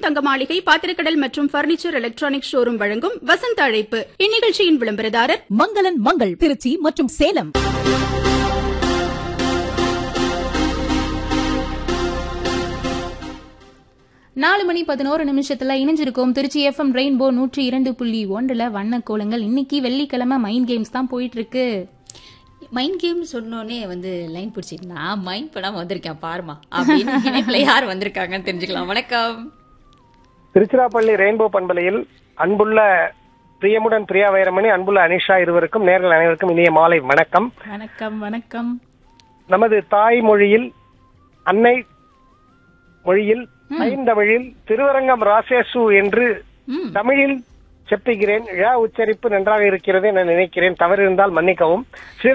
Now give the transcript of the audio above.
தங்க மாளிகை பாத்திரக்கடல் மற்றும் பர்னிச்சர் எலக்ட்ரானிக் ஷோரூம் வழங்கும் வசந்த அழைப்பு இந்நிகழ்ச்சியின் விளம்பரதாரர் மங்களன் மங்கள் திருச்சி மற்றும் சேலம் நாலு மணி பதினோரு நிமிஷத்துல இணைஞ்சிருக்கோம் திருச்சி எஃப்எம் ரெயின்போ நூற்றி இரண்டு புள்ளி ஒன்றுல வண்ண கோலங்கள் இன்னைக்கு வெள்ளிக்கிழமை மைண்ட் கேம்ஸ் தான் போயிட்டு இருக்கு மைண்ட் கேம் சொன்னோனே வந்து லைன் பிடிச்சிட்டு நான் மைண்ட் பண்ணாம வந்திருக்கேன் பாருமா அப்படின்னு இணைப்புல யார் வந்திருக்காங்கன்னு தெரிஞ்சுக்கலாம் வணக்கம் திருச்சிராப்பள்ளி ரெயின்போ பண்பலையில் அன்புள்ள பிரியமுடன் பிரியா வைரமணி அன்புள்ள அனிஷா இருவருக்கும் நேர்கள் அனைவருக்கும் இனிய மாலை வணக்கம் வணக்கம் வணக்கம் நமது தாய்மொழியில் அன்னை மொழியில் ஐந்தமிழில் திருவரங்கம் ராசேசு என்று தமிழில் செப்புகிறேன் ழ உச்சரிப்பு நன்றாக இருக்கிறது என நினைக்கிறேன் தவறு இருந்தால் மன்னிக்கவும்